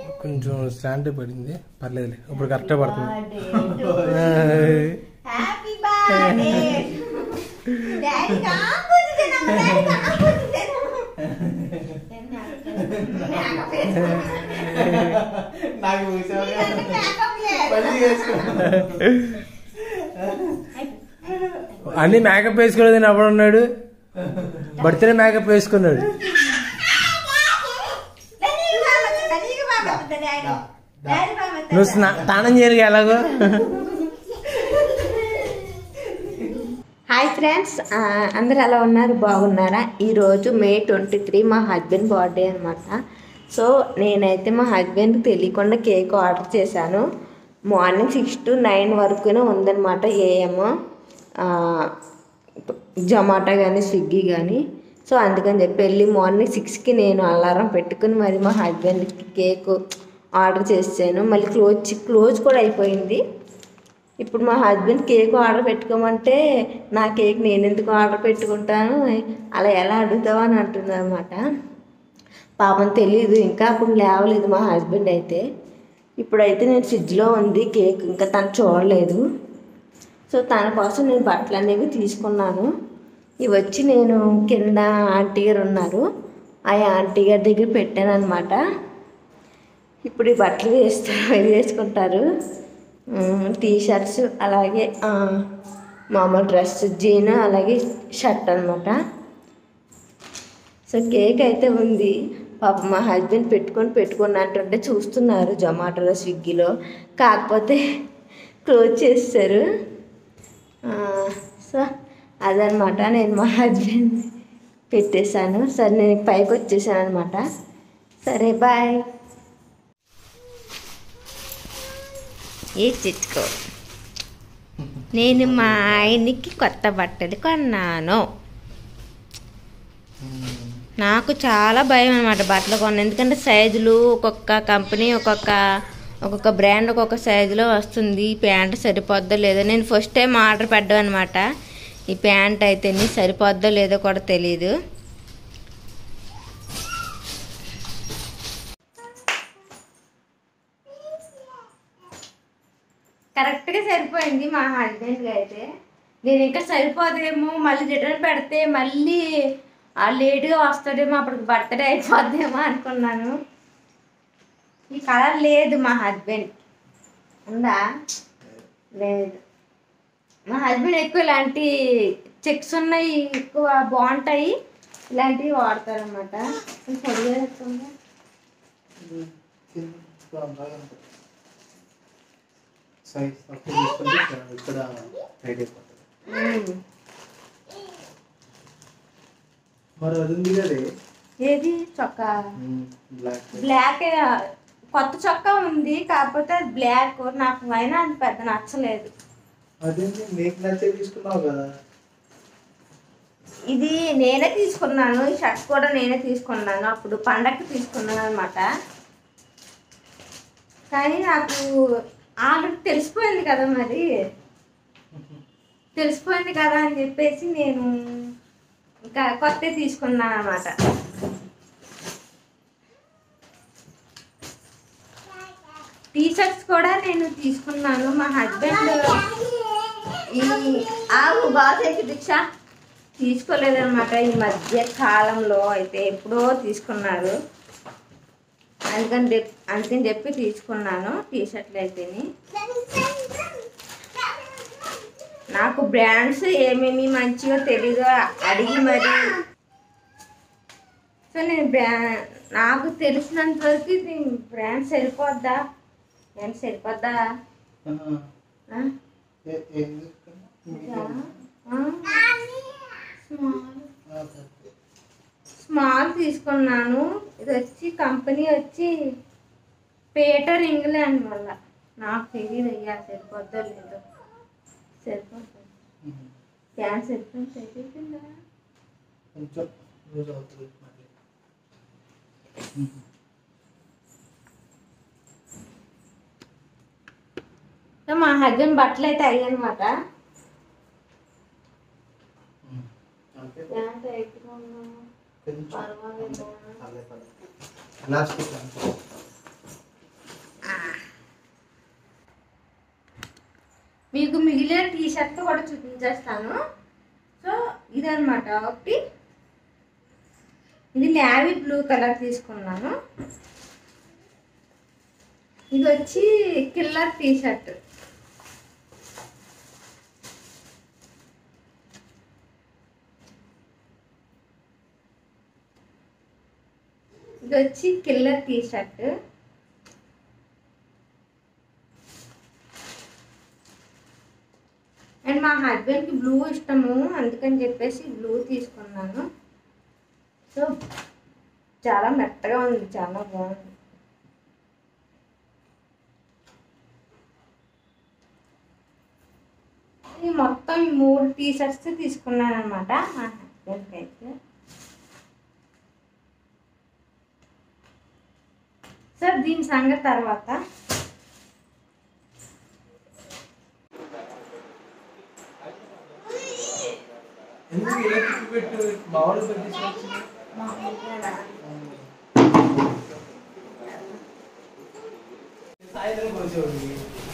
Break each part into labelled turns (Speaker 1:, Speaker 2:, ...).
Speaker 1: కొంచెం స్టాండ్ పడింది పర్లేదులే ఇప్పుడు కరెక్ట్గా పడుతుంది
Speaker 2: హ్యాపీ బర్త్డే డాడీ కాకపోతే
Speaker 3: నాకు మళ్ళీ చేసుకున్నా
Speaker 1: అన్ని మేకప్ వేసుకోలేదని అప్పుడు ఉన్నాడు బర్త్డే మేకప్ వేసుకున్నాడు నువ్వు స్నా- స్నానం చేయరు ఎలాగో
Speaker 2: హాయ్ ఫ్రెండ్స్ అందరు ఎలా ఉన్నారు బాగున్నారా ఈరోజు మే ట్వంటీ త్రీ మా హస్బెండ్ బర్త్డే అనమాట సో నేనైతే మా హస్బెండ్కి తెలియకుండా కేక్ ఆర్డర్ చేశాను మార్నింగ్ సిక్స్ టు నైన్ వరకునే ఉందన్నమాట ఏఎం జొమాటో కానీ స్విగ్గీ కానీ సో అందుకని చెప్పి వెళ్ళి మార్నింగ్ సిక్స్కి నేను అలారం పెట్టుకుని మరి మా హస్బెండ్కి కేక్ ఆర్డర్ చేసాను మళ్ళీ క్లోజ్ క్లోజ్ కూడా అయిపోయింది ఇప్పుడు మా హస్బెండ్ కేక్ ఆర్డర్ పెట్టుకోమంటే నా కేక్ నేను ఎందుకు ఆర్డర్ పెట్టుకుంటాను అలా ఎలా అడుగుతావా అని అంటున్నారు అనమాట పాపం తెలియదు ఇంకా అప్పుడు లేవలేదు మా హస్బెండ్ అయితే ఇప్పుడైతే నేను ఫ్రిడ్జ్లో ఉంది కేక్ ఇంకా తను చూడలేదు సో తన కోసం నేను బట్టలు అనేవి తీసుకున్నాను ఇవి వచ్చి నేను కింద ఆంటీ గారు ఉన్నారు ఆ ఆంటీ గారి దగ్గర పెట్టాను అనమాట ఇప్పుడు ఈ బట్టలు వేస్తారు వేసుకుంటారు టీ షర్ట్స్ అలాగే ఆ, మామూలు డ్రెస్ జీన్ అలాగే షర్ట్ అనమాట సో కేక్ అయితే ఉంది పాప మా హస్బెండ్ పెట్టుకొని పెట్టుకొని అంటుంటే చూస్తున్నారు జొమాటోలో స్విగ్గీలో కాకపోతే క్లోజ్ చేస్తారు ఆ, సో అదనమాట నేను మా హస్బెండ్ పెట్టేశాను సరే నేను పైకి వచ్చేసాను అనమాట సరే బాయ్ ఏ చిచ్చుకో నేను మా ఆయనకి కొత్త బట్టలు కొన్నాను నాకు చాలా భయం అనమాట బట్టలు కొన్న ఎందుకంటే సైజులు ఒక్కొక్క కంపెనీ ఒక్కొక్క ఒక్కొక్క బ్రాండ్ ఒక్కొక్క సైజులో వస్తుంది ఈ ప్యాంట్ సరిపోద్దో లేదో నేను ఫస్ట్ టైం ఆర్డర్ పెట్టాను అనమాట ఈ ప్యాంట్ అయితే సరిపోద్దో లేదో కూడా తెలియదు కరెక్ట్గా సరిపోయింది మా హస్బెండ్కి అయితే నేను ఇంకా సరిపోదేమో మళ్ళీ రిటర్న్ పెడితే మళ్ళీ ఆ లేట్గా వస్తాడేమో అప్పటికి బర్త్డే అయిపోద్దేమో అనుకున్నాను ఈ కలర్ లేదు మా హస్బెండ్ ఉందా లేదు మా హస్బెండ్ ఎక్కువ ఇలాంటి చెక్స్ ఉన్నాయి ఎక్కువ బాగుంటాయి ఇలాంటివి వాడతారనమాట పొడిగా చెప్తుందా
Speaker 3: సైజ్ తక్కువ తీసుకుంటే ఇక్కడ టైట్ అయిపోతుంది మరి అది ఉంది కదే
Speaker 2: ఏది చొక్కా
Speaker 3: బ్లాక్
Speaker 2: బ్లాక్ కొత్త చొక్కా ఉంది కాకపోతే అది బ్లాక్ నాకు అయినా అది పెద్ద నచ్చలేదు
Speaker 3: అదేంటి నీకు నచ్చే తీసుకున్నావు కదా
Speaker 2: ఇది నేనే తీసుకున్నాను ఈ షర్ట్ కూడా నేనే తీసుకున్నాను అప్పుడు పండగకి తీసుకున్నాను అనమాట కానీ నాకు ఆల్రెడీ తెలిసిపోయింది కదా మరి తెలిసిపోయింది కదా అని చెప్పేసి నేను ఇంకా కొత్త తీసుకున్నాను అనమాట టీ షర్ట్స్ కూడా నేను తీసుకున్నాను మా హస్బెండ్ ఈ ఆగు బాసేకి దీక్ష తీసుకోలేదన్నమాట ఈ మధ్య కాలంలో అయితే ఎప్పుడో తీసుకున్నారు అందుకని చెప్- అందుకని చెప్పి తీసుకున్నాను టీ షర్ట్లు అయితేని నాకు బ్రాండ్స్ ఏమేమి మంచిగా తెలీదు అడిగి మరి సో నేను బ్రా నాకు తెలిసినంత వరకు ఇది బ్రాండ్ సరిపోద్దా బ్రాండ్ సరిపోద్దా
Speaker 3: ఆహా.
Speaker 2: ఆ?
Speaker 3: ఏ- ఏం తీసుకున్నావు?
Speaker 2: ఆ? స్మాల్
Speaker 3: ఆ, ఓకే.
Speaker 2: స్మాల్ తీసుకున్నాను ఇది వచ్చి కంపెనీ వచ్చి పీటర్ ఇంగ్లాండ్ వల్ల నాకు తెలియదు అయ్యా సరిపోద్దో లేదో సరిపోతుంది
Speaker 3: ఉహు.
Speaker 2: ప్యాంట్ సరిపోతుంది సరిపోతుందా
Speaker 3: కొంచెం లూజ్ అవుతుంది మళ్ళీ ఉహు.
Speaker 2: సో మా హస్బెండ్ బట్టలు అయితే అయ్యానమాట
Speaker 3: ఉహు. ఓకే.
Speaker 2: ప్యాంట్ ఎట్టుకున్నాను
Speaker 3: కొంచెం
Speaker 2: పర్వాలేదు.
Speaker 3: పర్లేదు, పర్లేదు. ఎలాస్టిక్ అనుకో.
Speaker 2: మీకు మిగిలిన టీ షర్ట్ కూడా చూపించేస్తాను సో ఇదనమాట ఒకటి ఇది నేవీ బ్లూ కలర్ తీసుకున్నాను ఇది వచ్చి కిల్లర్ టీ షర్ట్ ఇది వచ్చి కిల్లర్ టీ షర్ట్ అండ్ మా హస్బెండ్కి బ్లూ ఇష్టము అందుకని చెప్పేసి బ్లూ తీసుకున్నాను సో చాలా మెత్తగా ఉంది చాలా బాగుంది ఈ మొత్తం ఈ మూడు టీ షర్ట్స్ తీసుకున్నాను అనమాట మా హస్బెండ్కి అయితే సార్ దీని సంగతి తర్వాత
Speaker 1: ఎందుకు ఇలా తిప్పి పెట్టు మామూలు పెట్టేసి సాయంత్రం వచ్చేవాడికి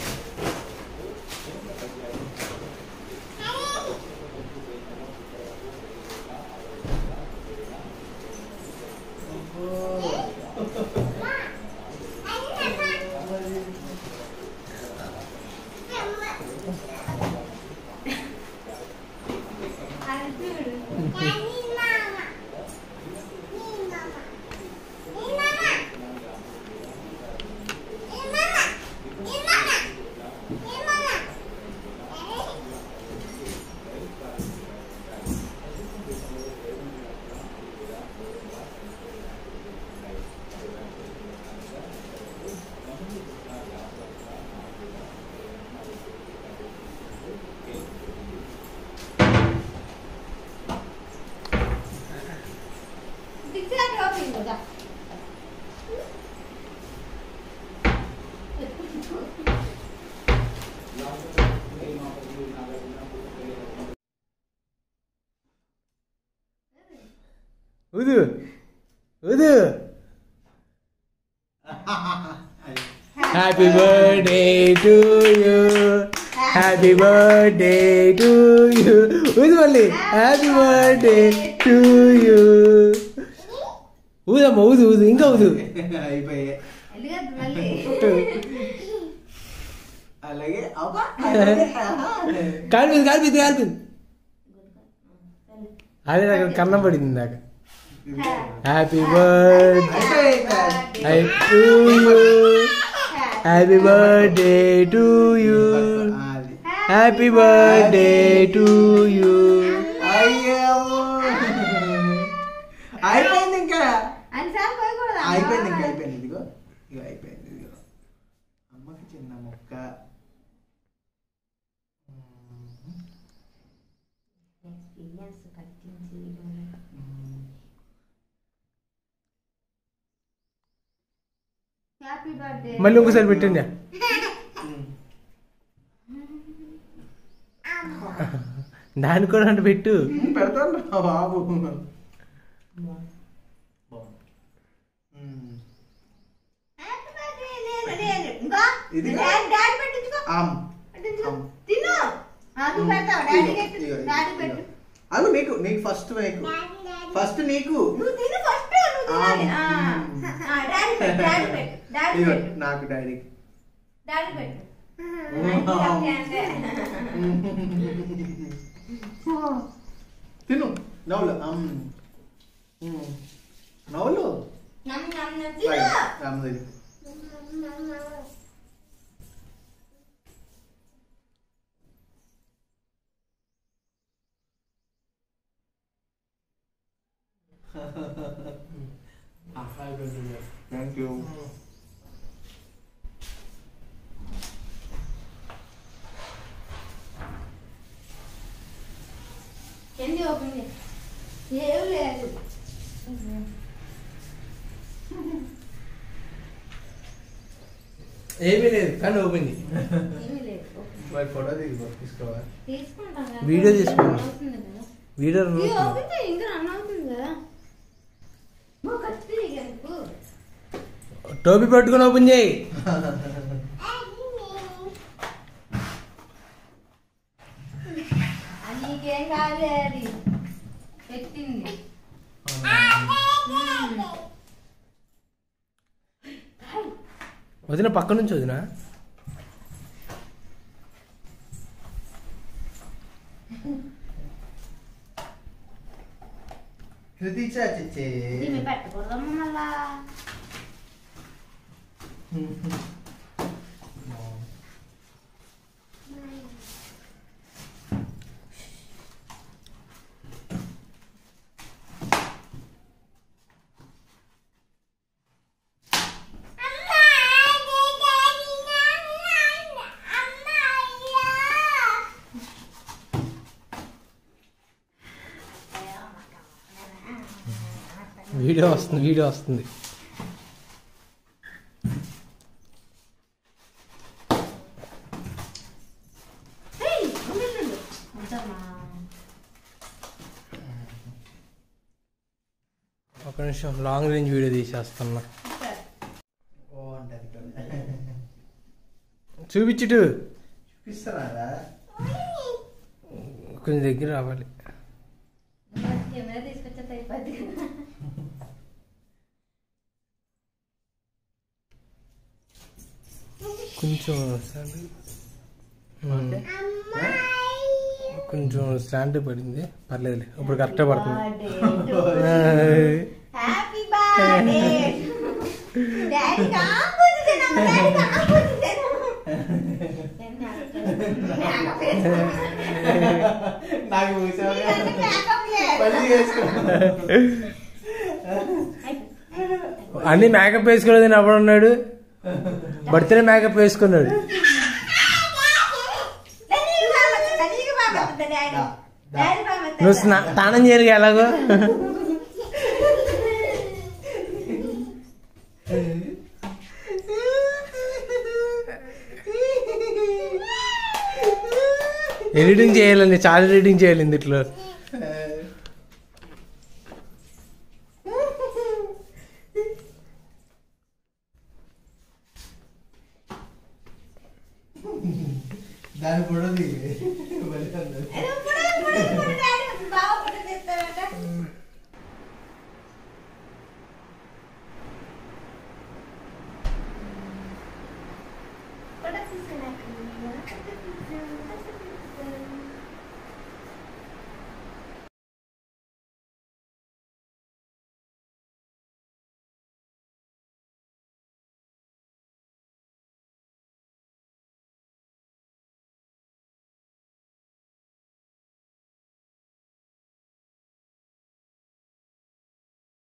Speaker 1: ఊదు ఊదు happy birthday to you happy birthday to you ఊదు మళ్ళీ హ్యాపీ బర్త్డే టు యూ ఊదమ్మా ఊదు ఊదు ఇంకా ఊదు
Speaker 3: అయిపోయాయి
Speaker 2: ఎందుకంటే మళ్ళీ
Speaker 3: అలాగే అబ్బా అలాగే, ఆహా.
Speaker 1: కాలిపోయింది కాలిపోయింది కాలిపోయింది అదే నాకు కన్నం పడింది ఇందాక హ్యాపీ బర్త్డే
Speaker 3: అయిపోయాయి.
Speaker 1: To you happy birthday to you
Speaker 3: అది.
Speaker 1: హ్యాపీ బర్త్డే టు యూ
Speaker 3: అయ్యో అయిపోయింది ఇంకా
Speaker 2: అన్నిసార్లు పోయకూడదు
Speaker 3: అయిపోయింది ఇంకా అయిపోయింది ఇదిగో ఇదిగో అయిపోయింది ఇదిగో అమ్మకి చిన్న ముక్క
Speaker 2: ఎక్స్పీరియన్స్ కట్టించి హ్యాపీ బర్త్డే
Speaker 1: మళ్ళీ ఇంకోసారి పెట్టండి దాన్ని కూడా అంటే పెట్టు
Speaker 3: పెడతాను రా బాబు ఉమ్.
Speaker 2: హ్యాపీ బర్త్డే నేను నేను ఇంకా
Speaker 3: ఇది
Speaker 2: డాడీ డాడీ పెట్టించుకో
Speaker 3: ఆమ్.
Speaker 2: పెట్టించుకో
Speaker 3: ఆమ్.
Speaker 2: తిను ఆ, నువ్వు పెడతావు
Speaker 3: ఇదిగో,
Speaker 2: డాడీ
Speaker 3: ఇదిగో,
Speaker 2: పెట్టు
Speaker 3: ఇదిగో,
Speaker 2: డాడీ
Speaker 3: ఇదిగో.
Speaker 2: పెట్టు
Speaker 3: అగు నీకు నీకు ఫస్ట్ నీకు ఫస్ట్ నీకు
Speaker 2: నువ్వు తిను ఫస్ట్ నువ్వు తినాలి ఆ,
Speaker 3: ఆమ్.
Speaker 2: ఆ, డాడీ పెట్టు డాడీ పెట్టు డాడీ
Speaker 3: ఇదిగో
Speaker 2: పెట్టు
Speaker 3: నాకు డాడీకి
Speaker 2: డాడీ పెట్టు
Speaker 3: ఆమ్.
Speaker 2: అంటే
Speaker 3: తిను నవ్వులు అమ్. ఉమ్. నవ్వులు
Speaker 2: నమ్ నమ్ నమ్
Speaker 3: రైట్.
Speaker 2: తిను
Speaker 3: రామ్ దగ్గర. థ్యాంక్ యూ
Speaker 2: ఎన్ని ఓపెన్ చేయి. ఏం లేదు
Speaker 1: ఏమీ లేదు కానీ ఓపెన్ చేయి
Speaker 2: ఏమీ లేదు ఓపెన్.
Speaker 3: మరి ఫోటో తీసుకో తీసుకోవా
Speaker 2: తీసుకుంటాం కదా.
Speaker 1: వీడియో తీసుకుంటాం.
Speaker 2: రన్ అవుతుంది కదా.
Speaker 1: వీడియో
Speaker 2: ఇది ఓపెన్ చేయి, ఇంకా రన్ అవుతుంది కదా ఓ, కత్తి నీకెందుకు?
Speaker 1: టోపీ పెట్టుకుని ఓపెన్ చేయి
Speaker 2: కాలే అది పెట్టింది
Speaker 1: వదిన పక్క నుంచి వదిన
Speaker 3: హృతి చాచే
Speaker 2: దీన్ని పెట్టకూడదమ్మా మళ్ళా
Speaker 1: వీడియో వస్తుంది వీడియో వస్తుంది
Speaker 2: ఏయ్, ఉండు, ఉండు, ఉండు. వద్దమ్మా.
Speaker 1: ఒక నిమిషం లాంగ్ రేంజ్ వీడియో తీసేస్తున్నా
Speaker 3: ఓ అంటది కదా
Speaker 1: చూపించుటు
Speaker 3: చూపిస్తున్నారా
Speaker 1: కొంచెం దగ్గర రావాలి
Speaker 2: కెమెరా తీసుకొచ్చేది అయిపోద్ది కదా.
Speaker 1: కొంచెం స్టాండ్ ఉమ్. కొంచెం స్టాండ్ పడింది పర్లేదులే ఇప్పుడు కరెక్టే పడుతుంది
Speaker 2: హ్యాపీ బర్త్డే డాడీ కాకపోతే తినమ్మ డాడీ కాకపోతే
Speaker 3: నాకు చూసావా? మళ్ళీ వేసుకున్నా
Speaker 1: అన్ని మేకప్ వేసుకోలేదు అప్పుడు ఉన్నాడు బర్త్డే మేకప్ వేసుకున్నాడు నువ్వు స్నా- స్నానం చేయరు ఎలాగో ఎడిటింగ్ చేయాలండి చాలా ఎడిటింగ్ చేయాలి ఇందులో
Speaker 3: దాని పొడది మళ్ళీ అన్నది.
Speaker 2: What does this connect?